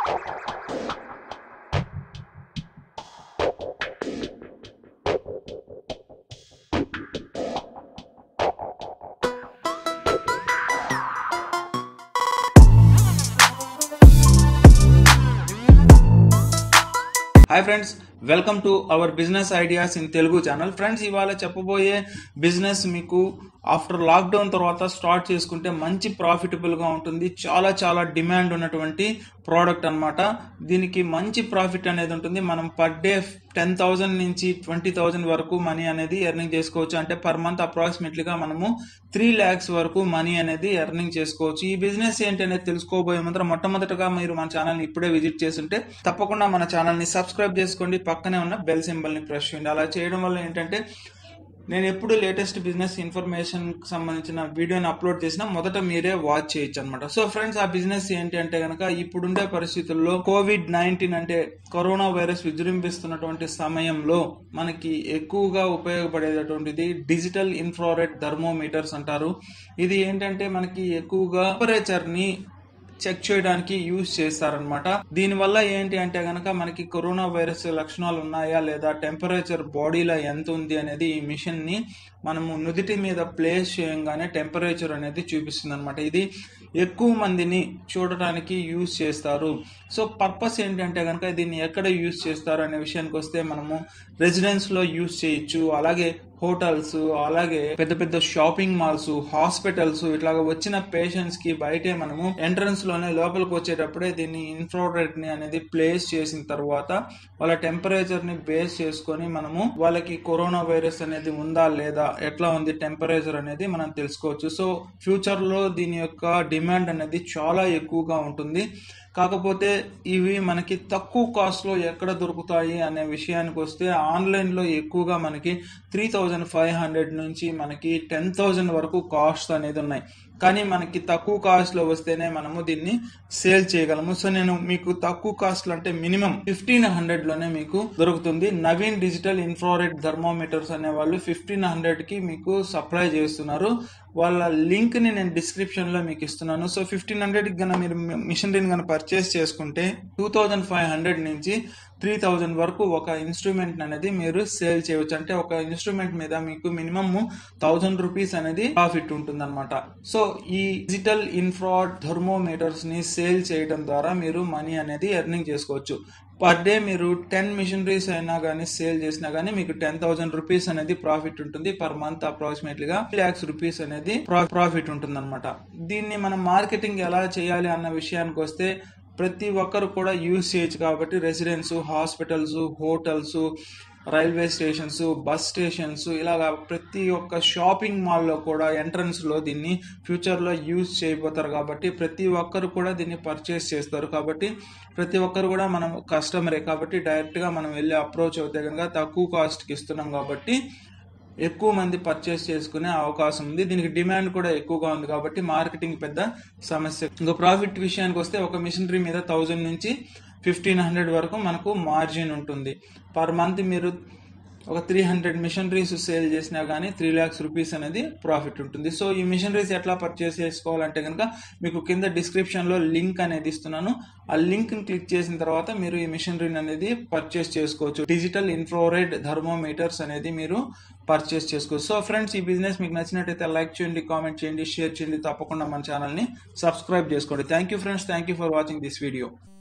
hi friends welcome to our business ideas in Telugu channel friends ఇవాళ చెప్పబోయే business మీకు after lockdown తర్వాత start చేసుకుంటే మంచి ప్రాఫిటబుల్ గా ఉంటుంది చాలా చాలా డిమాండ్ ఉన్నటువంటి ప్రోడక్ట్ అన్నమాట దీనికి మంచి ప్రాఫిట్ అనేది ఉంటుంది మనం పర్ డే టెన్ థౌసండ్ నుంచి ట్వంటీ థౌసండ్ వరకు మనీ అనేది ఎర్నింగ్ చేసుకోవచ్చు అంటే పర్ మంత్ అప్రాక్సిమేట్లీగా మనము త్రీ ల్యాక్స్ వరకు మనీ అనేది ఎర్నింగ్ చేసుకోవచ్చు ఈ బిజినెస్ ఏంటి అనేది తెలుసుకోబోయే ముందర మొట్టమొదటగా మీరు మన ఛానల్ ఇప్పుడే విజిట్ చేస్తుంటే తప్పకుండా మన ఛానల్ ని సబ్స్క్రైబ్ చేసుకోండి పక్కనే ఉన్న బెల్ సింబల్ ని ప్రెస్ చేయండి అలా చేయడం వల్ల ఏంటంటే నేను ఎప్పుడు లేటెస్ట్ బిజినెస్ ఇన్ఫర్మేషన్ సంబంధించిన వీడియోని అప్లోడ్ చేసినా మొదట మీరే వాచ్ చేయొచ్చు అనమాట సో ఫ్రెండ్స్ ఆ బిజినెస్ ఏంటి అంటే కనుక ఇప్పుడుండే పరిస్థితుల్లో కోవిడ్ నైన్టీన్ అంటే కరోనా వైరస్ విజృంభిస్తున్నటువంటి సమయంలో మనకి ఎక్కువగా ఉపయోగపడేటటువంటిది డిజిటల్ ఇన్ఫ్రారెడ్ థర్మోమీటర్స్ అంటారు ఇది ఏంటంటే మనకి ఎక్కువగా టెంపరేచర్ ని చెక్ చేయడానికి యూజ్ చేస్తారనమాట దీనివల్ల ఏంటి అంటే గనక మనకి కరోనా వైరస్ లక్షణాలు ఉన్నాయా లేదా టెంపరేచర్ బాడీలో ఎంత ఉంది అనేది ఈ మిషన్ ని మనము నుదిటి మీద ప్లేస్ చేయంగానే టెంపరేచర్ అనేది చూపిస్తుంది అనమాట ఇది ఎక్కువ మందిని చూడటానికి యూజ్ చేస్తారు సో పర్పస్ ఏంటంటే కనుక దీన్ని ఎక్కడ యూజ్ చేస్తారు అనే విషయానికి వస్తే మనము రెసిడెన్స్ లో యూజ్ చేయొచ్చు అలాగే హోటల్స్ అలాగే పెద్ద పెద్ద షాపింగ్ మాల్స్ హాస్పిటల్స్ ఇట్లాగా వచ్చిన పేషెంట్స్ కి బయటే మనము ఎంట్రన్స్ లోనే లోపలికి వచ్చేటప్పుడే దీన్ని ఇన్ఫ్రారెడ్ ని అనేది ప్లేస్ చేసిన తర్వాత వాళ్ళ టెంపరేచర్ ని బేస్ చేసుకొని మనము వాళ్ళకి కరోనా వైరస్ అనేది ఉందా లేదా ఎట్లా ఉంది టెంపరేచర్ అనేది మనం తెలుసుకోవచ్చు సో ఫ్యూచర్ లో దీని యొక్క డిమాండ్ అనేది చాలా ఎక్కువగా ఉంటుంది కాకపోతే ఇవి మనకి తక్కువ కాస్ట్ లో ఎక్కడ దొరుకుతాయి అనే విషయానికి వస్తే ఆన్లైన్ లో ఎక్కువగా మనకి త్రీ థౌజండ్ ఫైవ్ హండ్రెడ్ నుంచి మనకి టెన్ థౌజండ్ వరకు కాస్ట్ అనేది ఉన్నాయి కానీ మనకి తక్కువ కాస్ట్ లో వస్తేనే మనము దీన్ని సేల్ చేయగలము సో నేను మీకు తక్కువ కాస్ట్ లో అంటే మినిమం ఫిఫ్టీన్ హండ్రెడ్ లోనే మీకు దొరుకుతుంది నవీన్ డిజిటల్ ఇన్ఫ్రారెడ్ థర్మోమీటర్స్ అనే వాళ్ళు ఫిఫ్టీన్ హండ్రెడ్ కి మీకు సప్లై చేస్తున్నారు వాళ్ళ లింక్ ని నేను డిస్క్రిప్షన్ లో మీకు ఇస్తున్నాను సో ఫిఫ్టీన్ హండ్రెడ్ కన్నా మీరు మిషనరీని కనుక పర్చేస్ చేసుకుంటే టూ థౌజండ్ ఫైవ్ హండ్రెడ్ నుంచి త్రీ థౌజండ్ వరకు ఒక ఇన్స్ట్రుమెంట్ అనేది మీరు సేల్ చేయవచ్చు అంటే ఒక ఇన్స్ట్రుమెంట్ మీద మీకు మినిమం థౌజండ్ రూపీస్ అనేది ప్రాఫిట్ ఉంటుంది అనమాట సో ఈ డిజిటల్ ఇన్ఫ్రా థర్మోమీటర్స్ ని సేల్ చేయడం ద్వారా మీరు మనీ అనేది ఎర్నింగ్ చేసుకోవచ్చు పర్ డే మీరు టెన్ మిషనరీస్ అయినా కానీ సేల్ చేసినా కానీ మీకు టెన్ థౌసండ్ రూపీస్ అనేది ప్రాఫిట్ ఉంటుంది పర్ మంత్ అప్రాక్సిమేట్లీగా ల్యాక్స్ రూపీస్ అనేది ప్రాఫిట్ ఉంటుంది అనమాట దీన్ని మనం మార్కెటింగ్ ఎలా చేయాలి అన్న విషయానికి వస్తే ప్రతి ఒక్కరు కూడా యూజ్ చేయొచ్చు కాబట్టి residence hospitals hotels railway stations bus stations ఇలాగా ప్రతి ఒక్క షాపింగ్ మాల్లో కూడా ఎంట్రన్స్ లో దీన్ని ఫ్యూచర్ లో యూజ్ చేయబోతారు కాబట్టి ప్రతి ఒక్కరు కూడా దీన్ని పర్చేస్ చేస్తారు కాబట్టి ప్రతి ఒక్కరు కూడా మనం కస్టమరే కాబట్టి డైరెక్ట్ గా మనం వెళ్ళి అప్రోచ్ అవుతే కనుక తక్కువ కాస్ట్ కి ఇస్తున్నాం కాబట్టి ఎక్కువ మంది పర్చేస్ చేసుకునే అవకాశం ఉంది దీనికి డిమాండ్ కూడా ఎక్కువగా ఉంది కాబట్టి మార్కెటింగ్ పెద్ద సమస్య ఇంకా ప్రాఫిట్ విషయానికి వస్తే ఒక మిషనరీ మీద థౌజండ్ నుంచి ఫిఫ్టీన్ హండ్రెడ్ వరకు మనకు మార్జిన్ ఉంటుంది పర్ మంత్ మీరు ఒక త్రీ హండ్రెడ్ మిషనరీస్ సేల్ చేసినా కానీ త్రీ ల్యాక్స్ రూపీస్ అనేది ప్రాఫిట్ ఉంటుంది సో ఈ మిషనరీస్ ఎట్లా పర్చేస్ చేసుకోవాలంటే కనుక మీకు కింద డిస్క్రిప్షన్లో లింక్ అనేది ఇస్తున్నాను ఆ లింక్ని క్లిక్ చేసిన తర్వాత మీరు ఈ మిషనరీని అనేది పర్చేస్ చేసుకోవచ్చు డిజిటల్ ఇన్ఫ్రారెడ్ థర్మోమీటర్స్ అనేది మీరు పర్చేస్ చేసుకోవచ్చు సో ఫ్రెండ్స్ ఈ బిజినెస్ మీకు నచ్చినట్టయితే లైక్ చేయండి కామెంట్ చేయండి షేర్ చేయండి తప్పకుండా మన ఛానల్ని సబ్స్క్రైబ్ చేసుకోండి thank you friends thank you for watching this video